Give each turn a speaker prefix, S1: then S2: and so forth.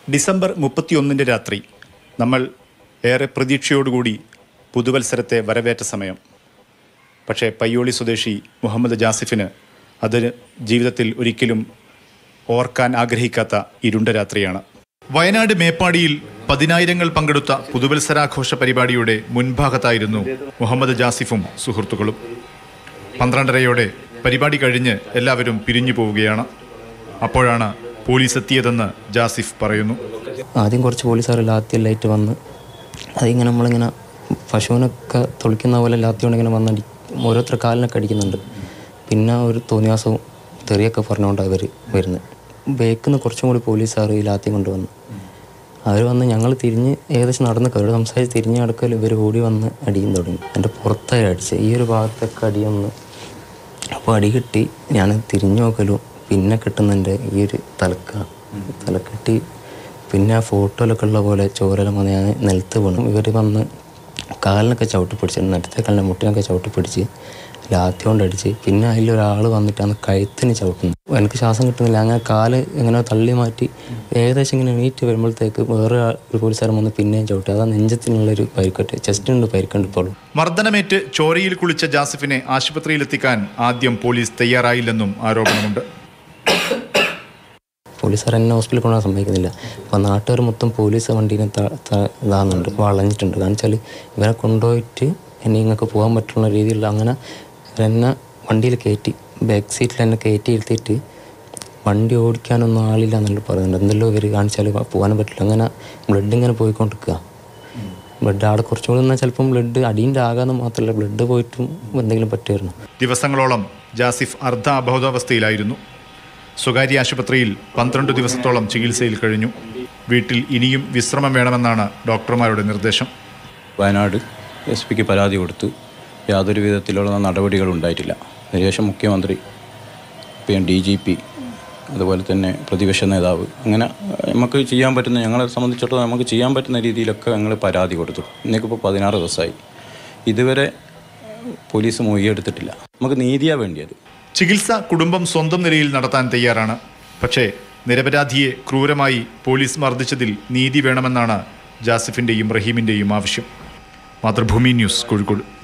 S1: December മുപ്പത്തിയൊന്നിൻ്റെ രാത്രി നമ്മൾ ഏറെ പ്രതീക്ഷയോടുകൂടി പുതുവത്സരത്തെ വരവേറ്റ സമയം പക്ഷേ പയ്യോളി സ്വദേശി മുഹമ്മദ് ജാസിഫിന് അത് ജീവിതത്തിൽ ഒരിക്കലും ഓർക്കാൻ ആഗ്രഹിക്കാത്ത ഇരുണ്ട രാത്രിയാണ് വയനാട് മേപ്പാടിയിൽ പതിനായിരങ്ങൾ പങ്കെടുത്ത പുതുവത്സരാഘോഷ പരിപാടിയുടെ മുൻഭാഗത്തായിരുന്നു മുഹമ്മദ് ജാസിഫും സുഹൃത്തുക്കളും പന്ത്രണ്ടരയോടെ പരിപാടി കഴിഞ്ഞ് എല്ലാവരും പിരിഞ്ഞു പോവുകയാണ് അപ്പോഴാണ് പോലീസ് എത്തിയതെന്ന് ജാസിഫ് പറയുന്നു
S2: ആദ്യം കുറച്ച് പോലീസുകാർ ലാത്തി ലൈറ്റ് വന്ന് അതിങ്ങനെ നമ്മളിങ്ങനെ പശുവിനൊക്കെ തൊളിക്കുന്ന പോലെ ലാത്തി കൊണ്ട് ഇങ്ങനെ വന്നടി ഓരോരുത്തർ കാലിനൊക്കെ അടിക്കുന്നുണ്ട് പിന്നെ ഒരു തോന്നിയാസവും തെറിയൊക്കെ പറഞ്ഞുകൊണ്ട് അവർ വരുന്നത് ബേക്കിൽ നിന്ന് കുറച്ചും കൂടി പോലീസുകാർ ഈ ലാത്തി കൊണ്ടുവന്നു അവർ വന്ന് ഞങ്ങൾ തിരിഞ്ഞ് ഏകദേശം നടന്ന് കയറി സംസാരിച്ച് തിരിഞ്ഞ് നടക്കൽ ഇവർ ഓടി വന്ന് അടിയും തുടങ്ങി എൻ്റെ പുറത്തായി അടിച്ച് ഈ ഒരു ഭാഗത്തൊക്കെ അടിയൊന്ന് അപ്പോൾ അടി കിട്ടി ഞാൻ തിരിഞ്ഞു നോക്കലും പിന്നെ കിട്ടുന്നുണ്ട് ഈ ഒരു തലക്ക തലക്കെട്ടി പിന്നെ ആ ഫോട്ടോയിലൊക്കെ ഉള്ള പോലെ ചോരെല്ലാം വന്ന് ഞാൻ നിലത്ത് വീണു ഇവർ വന്ന് കാലിനൊക്കെ ചവിട്ടി പിടിച്ച് നിലത്തെ കാലിൻ്റെ മുട്ടിനൊക്കെ ചവിട്ടി പിടിച്ച് ലാത്തി കൊണ്ട് അടിച്ച് പിന്നെ അതിലൊരാൾ വന്നിട്ടാണ് കഴുത്തിന് ചവിട്ടുന്നത് എനിക്ക് ശ്വാസം കിട്ടുന്നില്ല അങ്ങനെ കാല് എങ്ങനെ തള്ളി മാറ്റി ഏകദേശം ഇങ്ങനെ എണീറ്റ് വരുമ്പോഴത്തേക്ക് വേറെ ആ- ഒരു പോലീസുകാരൻ വന്ന് പിന്നെയും ചവിട്ടി അതാ നെഞ്ചത്തിനുള്ളൊരു പരിക്കട്ട് ചെസ്റ്റിനുണ്ട് പരിക്കുണ്ട് ഇപ്പോഴും
S1: മർദ്ദനമേറ്റ് ചോരയിൽ കുളിച്ച ജാസിഫിനെ ആശുപത്രിയിലെത്തിക്കാൻ ആദ്യം പോലീസ് തയ്യാറായില്ലെന്നും ആരോപണമുണ്ട്
S2: പോലീസുകാർ എന്നെ ഹോസ്പിറ്റലിൽ കൊണ്ടുപോകാൻ സമ്മതിക്കുന്നില്ല അപ്പോൾ നാട്ടുകാർ മൊത്തം പോലീസ് വണ്ടീനെ ത- ത- ഇതാകുന്നുണ്ട് വളഞ്ഞിട്ടുണ്ട് കാരണം വെച്ചാൽ ഇവരെ കൊണ്ടുപോയിട്ട് എന്നെ ഇങ്ങൊക്കെ പോകാൻ പറ്റുന്ന രീതിയിലുള്ള അങ്ങനെ എന്നെ വണ്ടിയിൽ കയറ്റി ബാക്ക് സീറ്റിൽ എന്നെ കയറ്റി ഇരുത്തിയിട്ട് വണ്ടി ഓടിക്കാനൊന്നും ആളില്ല എന്നുള്ളത് പറയുന്നുണ്ട് എന്തെല്ലോ ഇവർ കാണിച്ചാൽ പോകാനും പറ്റില്ല അങ്ങനെ ബ്ലഡ് ഇങ്ങനെ പോയിക്കൊണ്ടിരിക്കുക ബ്ലഡ് അവിടെ കുറച്ചും കൂടി നിന്നാൽ ചിലപ്പം ബ്ലഡ് അടീൻ്റെ ആകാന്ന് മാത്രമല്ല ബ്ലഡ് പോയിട്ടും എന്തെങ്കിലും പറ്റുമായിരുന്നു
S1: ദിവസങ്ങളോളം ജാസിഫ് അർദ്ധ അബോധാവസ്ഥയിലായിരുന്നു സ്വകാര്യ ആശുപത്രിയിൽ പന്ത്രണ്ട് ദിവസത്തോളം ചികിത്സയിൽ കഴിഞ്ഞു വീട്ടിൽ ഇനിയും വിശ്രമം വേണമെന്നാണ് ഡോക്ടർമാരുടെ നിർദ്ദേശം
S3: വയനാട് എസ് പിക്ക് പരാതി കൊടുത്തു യാതൊരു വിധത്തിലുള്ള നടപടികളും ഉണ്ടായിട്ടില്ല അതിനുശേഷം മുഖ്യമന്ത്രി പിന്നെ ഡി ജി പി അതുപോലെ തന്നെ പ്രതിപക്ഷ നേതാവ് അങ്ങനെ ഏഹ്, നമുക്ക് ചെയ്യാൻ പറ്റുന്ന ഞങ്ങളെ സംബന്ധിച്ചിടത്തോളം നമുക്ക് ചെയ്യാൻ പറ്റുന്ന രീതിയിലൊക്കെ ഞങ്ങൾ പരാതി കൊടുത്തു ഇന്നേക്കിപ്പോൾ പതിനാറ് ദിവസമായി ഇതുവരെ പോലീസ് മൊഴിയെടുത്തിട്ടില്ല നമുക്ക് നീതിയാണ് വേണ്ടിയത്
S1: ചികിത്സ കുടുംബം സ്വന്തം നിലയിൽ നടത്താൻ തയ്യാറാണ് പക്ഷേ നിരപരാധിയെ ക്രൂരമായി പോലീസ് മർദ്ദിച്ചതിൽ നീതി വേണമെന്നാണ് ജാസിഫിൻ്റെയും റഹീമിൻ്റെയും ആവശ്യം മാതൃഭൂമി ന്യൂസ് കോഴിക്കോട്